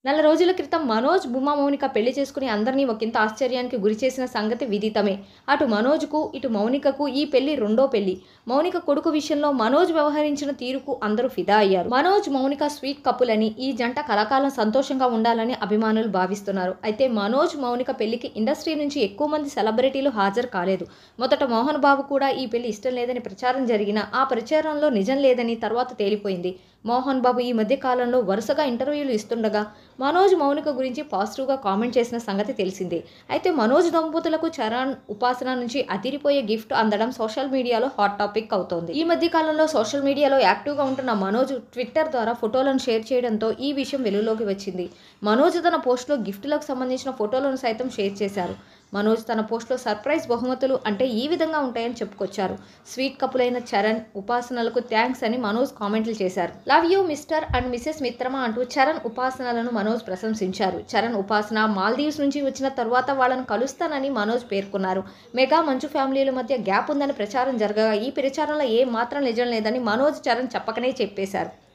నెల రోజుల క్రితం మనోజ్ భూమా మౌనిక పెళ్లి చేసుకుని అందరినీ ఒకంత ఆశ్చర్యానికి గురి చేసిన సంగతి విదితమే అటు మనోజ్కు ఇటు మౌనికకు ఈ పెళ్లి రెండో పెళ్లి మౌనిక కొడుకు విషయంలో మనోజ్ వ్యవహరించిన తీరుకు అందరూ ఫిదా అయ్యారు మనోజ్ మౌనిక స్వీట్ కపుల్ అని ఈ జంట కలకాలం సంతోషంగా ఉండాలని అభిమానులు భావిస్తున్నారు అయితే మనోజ్ మౌనిక పెళ్లికి ఇండస్ట్రీ నుంచి ఎక్కువ మంది సెలబ్రిటీలు హాజరు కాలేదు మొదట మోహన్ బాబు కూడా ఈ పెళ్లి ఇష్టం లేదని ప్రచారం జరిగినా ఆ ప్రచారంలో నిజం లేదని తర్వాత తేలిపోయింది మోహన్ బాబు ఈ మధ్య కాలంలో వరుసగా ఇంటర్వ్యూలు ఇస్తుండగా మనోజ్ మౌనిక గురించి పాజిటివ్గా కామెంట్ చేసిన సంగతి తెలిసిందే అయితే మనోజ్ దంపతులకు చరణ్ ఉపాసన నుంచి అదిరిపోయే గిఫ్ట్ అందడం సోషల్ మీడియాలో హాట్ టాపిక్ అవుతోంది ఈ మధ్య కాలంలో సోషల్ మీడియాలో యాక్టివ్గా ఉంటున్న మనోజ్ ట్విట్టర్ ద్వారా ఫోటోలను షేర్ చేయడంతో ఈ విషయం వెలుగులోకి వచ్చింది మనోజ్ తన పోస్ట్లో గిఫ్ట్లకు సంబంధించిన ఫోటోలను సైతం షేర్ చేశారు మనోజ్ తన పోస్ట్లో సర్ప్రైజ్ బహుమతులు అంటే ఈ విధంగా ఉంటాయని చెప్పుకొచ్చారు స్వీట్ కపులైన చరణ్ ఉపాసనలకు థ్యాంక్స్ అని మనోజ్ కామెంట్లు చేశారు love you mister and missus మిత్రమా అంటూ చరణ్ ఉపాసనలను మనోజ్ ప్రశంసించారు చరణ్ ఉపాసన మాల్దీవ్స్ నుంచి వచ్చిన తర్వాత వాళ్ళను కలుస్తానని మనోజ్ పేర్కొన్నారు మెగా మంచు ఫ్యామిలీల మధ్య గ్యాప్ ఉందని ప్రచారం జరగగా ఈ ప్రచారంలో ఏ మాత్రం నిజం లేదని మనోజ్ చరణ్ చెప్పకనే చెప్పేశారు